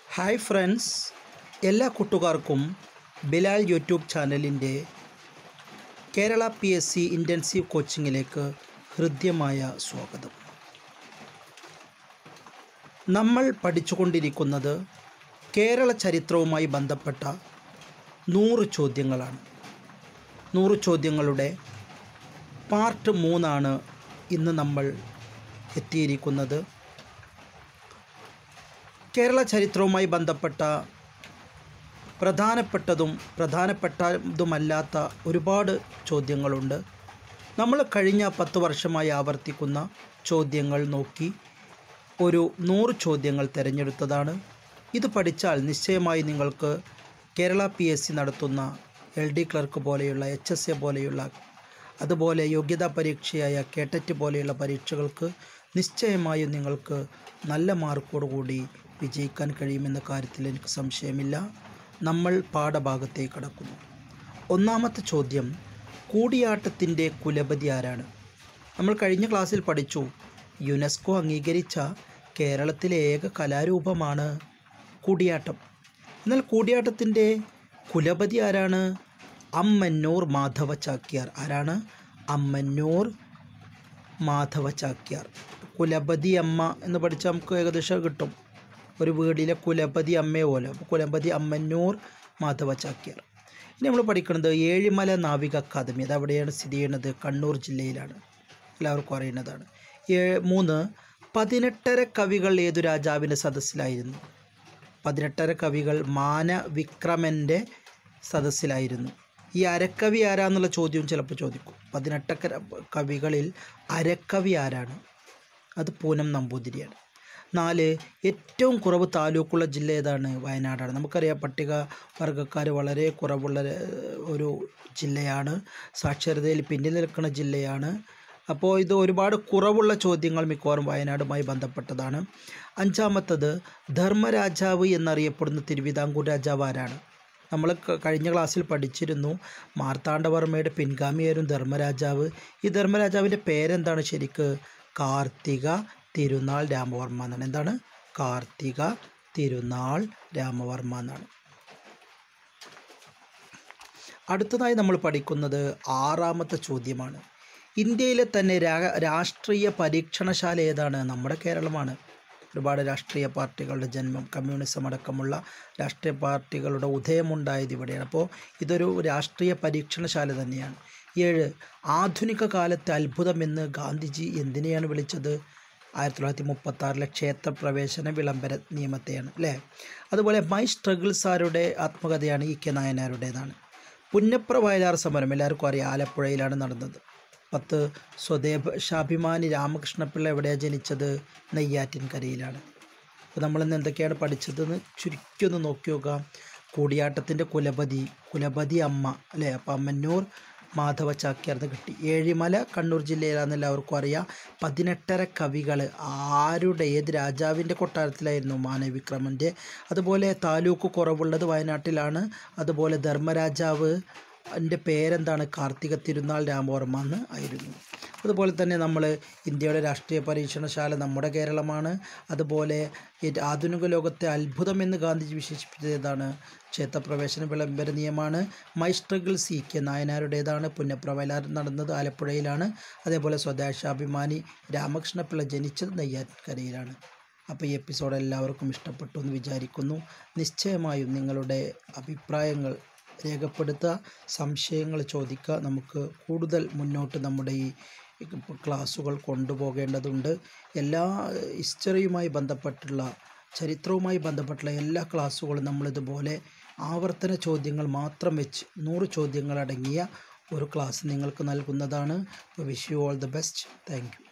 hi friends എല്ലാ കൂട്ടുകാർക്കും Bilal YouTube ചാനലിൻ്റെ Kerala P S C intensive കോച്ചിങ്ങിലേക്ക് ഹൃദ്യമായ സ്വാഗതം നമ്മൾ പഠിച്ചുകൊണ്ടിരിക്കുന്നത് കേരള ചരിത്രവുമായി ബന്ധപ്പെട്ട നൂറ് ചോദ്യങ്ങളാണ് നൂറ് ചോദ്യങ്ങളുടെ പാർട്ട് മൂന്നാണ് ഇന്ന് നമ്മൾ എത്തിയിരിക്കുന്നത് കേരള ചരിത്രവുമായി ബന്ധപ്പെട്ട പ്രധാനപ്പെട്ടതും പ്രധാനപ്പെട്ടതുമല്ലാത്ത ഒരുപാട് ചോദ്യങ്ങളുണ്ട് നമ്മൾ കഴിഞ്ഞ പത്ത് വർഷമായി ആവർത്തിക്കുന്ന ചോദ്യങ്ങൾ നോക്കി ഒരു നൂറ് ചോദ്യങ്ങൾ തിരഞ്ഞെടുത്തതാണ് ഇത് പഠിച്ചാൽ നിശ്ചയമായി നിങ്ങൾക്ക് കേരള പി എസ് സി നടത്തുന്ന എൽ ഡി ക്ലർക്ക് പോലെയുള്ള എച്ച് എസ് എ പോലെയുള്ള അതുപോലെ യോഗ്യതാ പരീക്ഷയായ കേട്ടറ്റ് പോലെയുള്ള പരീക്ഷകൾക്ക് നിശ്ചയമായും നിങ്ങൾക്ക് നല്ല മാർക്കോടുകൂടി വിജയിക്കാൻ കഴിയുമെന്ന കാര്യത്തിൽ എനിക്ക് സംശയമില്ല നമ്മൾ പാഠഭാഗത്തേക്ക് കടക്കുന്നു ഒന്നാമത്തെ ചോദ്യം കൂടിയാട്ടത്തിൻ്റെ കുലപതി ആരാണ് നമ്മൾ കഴിഞ്ഞ ക്ലാസ്സിൽ പഠിച്ചു യുനെസ്കോ അംഗീകരിച്ച കേരളത്തിലെ ഏക കലാരൂപമാണ് കൂടിയാട്ടം എന്നാൽ കൂടിയാട്ടത്തിൻ്റെ കുലപതി ആരാണ് അമ്മന്നൂർ മാധവ ചാക്യാർ ആരാണ് അമ്മന്നൂർ മാധവ ചാക്യാർ കുലപതി അമ്മ എന്ന് പഠിച്ചാൽ നമുക്ക് ഏകദേശം കിട്ടും ഒരു വീടിലെ കുലപതി അമ്മയെ പോലെ അപ്പോൾ കുലപതി അമ്മന്നൂർ മാധവ ചാക്യാർ ഇനി നമ്മൾ പഠിക്കുന്നത് ഏഴിമല നാവിക അക്കാദമി അത് അവിടെയാണ് സ്ഥിതി ചെയ്യുന്നത് കണ്ണൂർ ജില്ലയിലാണ് എല്ലാവർക്കും അറിയുന്നതാണ് ഏ മൂന്ന് പതിനെട്ടര കവികൾ ഏതു രാജാവിൻ്റെ സദസ്സിലായിരുന്നു പതിനെട്ടര കവികൾ മാനവിക്രമൻ്റെ സദസ്സിലായിരുന്നു ഈ അരക്കവി ആരാന്നുള്ള ചോദ്യം ചിലപ്പോൾ ചോദിക്കും പതിനെട്ടക്കര കവികളിൽ അരക്കവി ആരാണ് അത് പൂനം നമ്പൂതിരിയാണ് നാല് ഏറ്റവും കുറവ് താലൂക്കുള്ള ജില്ല ഏതാണ് വയനാടാണ് നമുക്കറിയാം പട്ടിക വർഗ്ഗക്കാർ വളരെ കുറവുള്ള ഒരു ജില്ലയാണ് സാക്ഷരതയിൽ പിന്നിൽ നിൽക്കുന്ന ജില്ലയാണ് അപ്പോൾ ഇത് ഒരുപാട് കുറവുള്ള ചോദ്യങ്ങൾ മിക്കവാറും വയനാടുമായി ബന്ധപ്പെട്ടതാണ് അഞ്ചാമത്തത് ധർമ്മരാജാവ് എന്നറിയപ്പെടുന്ന തിരുവിതാംകൂർ രാജാവ് ആരാണ് നമ്മൾ കഴിഞ്ഞ ക്ലാസ്സിൽ പഠിച്ചിരുന്നു മാർത്താണ്ഡവർമ്മയുടെ പിൻഗാമിയായിരുന്നു ധർമ്മരാജാവ് ഈ ധർമ്മരാജാവിൻ്റെ പേരെന്താണ് ശരിക്ക് കാർത്തിക തിരുനാൾ രാമവർമ്മ എന്നാണ് എന്താണ് കാർത്തിക തിരുനാൾ രാമവർമ്മ എന്നാണ് അടുത്തതായി നമ്മൾ പഠിക്കുന്നത് ആറാമത്തെ ചോദ്യമാണ് ഇന്ത്യയിലെ തന്നെ രാഷ്ട്രീയ പരീക്ഷണശാല ഏതാണ് നമ്മുടെ കേരളമാണ് ഒരുപാട് രാഷ്ട്രീയ പാർട്ടികളുടെ ജന്മം കമ്മ്യൂണിസം അടക്കമുള്ള രാഷ്ട്രീയ പാർട്ടികളുടെ ഉദയമുണ്ടായത് ഇവിടെയാണ് അപ്പോൾ ഇതൊരു രാഷ്ട്രീയ പരീക്ഷണശാല തന്നെയാണ് ഏഴ് ആധുനിക കാലത്തെ അത്ഭുതമെന്ന് ഗാന്ധിജി എന്തിനെയാണ് വിളിച്ചത് ആയിരത്തി തൊള്ളായിരത്തി മുപ്പത്താറിലെ ക്ഷേത്രപ്രവേശന വിളംബര നിയമത്തെയാണ് അല്ലേ അതുപോലെ മൈ സ്ട്രഗിൾസ് ആരുടെ ആത്മകഥയാണ് ഇ കെ നായനാരുടേതാണ് പുന്നപ്ര വയലാർ സമരം എല്ലാവർക്കും അറിയാം ആലപ്പുഴയിലാണ് നടന്നത് പത്ത് സ്വദേശാഭിമാനി രാമകൃഷ്ണപിള്ള എവിടെയാണ് ജനിച്ചത് നെയ്യാറ്റിൻകരയിലാണ് അപ്പോൾ നമ്മളിന്ന് എന്തൊക്കെയാണ് പഠിച്ചതെന്ന് ചുരുക്കി ഒന്ന് നോക്കി നോക്കാം കൂടിയാട്ടത്തിൻ്റെ കുലപതി കുലപതി അമ്മ അല്ലേ അപ്പം അമ്മന്നൂർ മാധവ ചാക്യാർന്ന് കിട്ടി ഏഴിമല കണ്ണൂർ ജില്ലയിലാണെന്ന് എല്ലാവർക്കും അറിയാം പതിനെട്ടര കവികൾ ആരുടെ ഏത് രാജാവിൻ്റെ കൊട്ടാരത്തിലായിരുന്നു മാനവിക്രമൻ്റെ അതുപോലെ താലൂക്ക് കുറവുള്ളത് വയനാട്ടിലാണ് അതുപോലെ ധർമ്മരാജാവ് എൻ്റെ പേരെന്താണ് കാർത്തിക തിരുനാൾ രാമവർമ്മ എന്ന് ആയിരുന്നു അതുപോലെ തന്നെ നമ്മൾ ഇന്ത്യയുടെ രാഷ്ട്രീയ പരീക്ഷണശാല നമ്മുടെ കേരളമാണ് അതുപോലെ ആധുനിക ലോകത്തെ അത്ഭുതമെന്ന് ഗാന്ധിജി വിശേഷിപ്പിച്ചതാണ് ക്ഷേത്രപ്രവേശന വിളംബര നിയമമാണ് മൈ സ്ട്രഗിൾ സി കെ നായനാരുടേതാണ് പുന്നപ്രവയലാർ നടന്നത് ആലപ്പുഴയിലാണ് അതേപോലെ സ്വദേശാഭിമാനി രാമകൃഷ്ണപിള്ള ജനിച്ചത് നെയ്യാറ്റിൻകരയിലാണ് അപ്പോൾ ഈ എപ്പിസോഡ് എല്ലാവർക്കും ഇഷ്ടപ്പെട്ടു എന്ന് വിചാരിക്കുന്നു നിശ്ചയമായും നിങ്ങളുടെ അഭിപ്രായങ്ങൾ രേഖപ്പെടുത്തുക സംശയങ്ങൾ ചോദിക്കുക നമുക്ക് കൂടുതൽ മുന്നോട്ട് നമ്മുടെ ഈ ക്ലാസ്സുകൾ കൊണ്ടുപോകേണ്ടതുണ്ട് എല്ലാ ഹിസ്റ്ററിയുമായി ബന്ധപ്പെട്ടുള്ള ചരിത്രവുമായി ബന്ധപ്പെട്ടുള്ള എല്ലാ ക്ലാസ്സുകളും നമ്മളിതുപോലെ ആവർത്തന ചോദ്യങ്ങൾ മാത്രം വെച്ച് നൂറ് ചോദ്യങ്ങൾ അടങ്ങിയ ഒരു ക്ലാസ് നിങ്ങൾക്ക് നൽകുന്നതാണ് wish you all the best thank U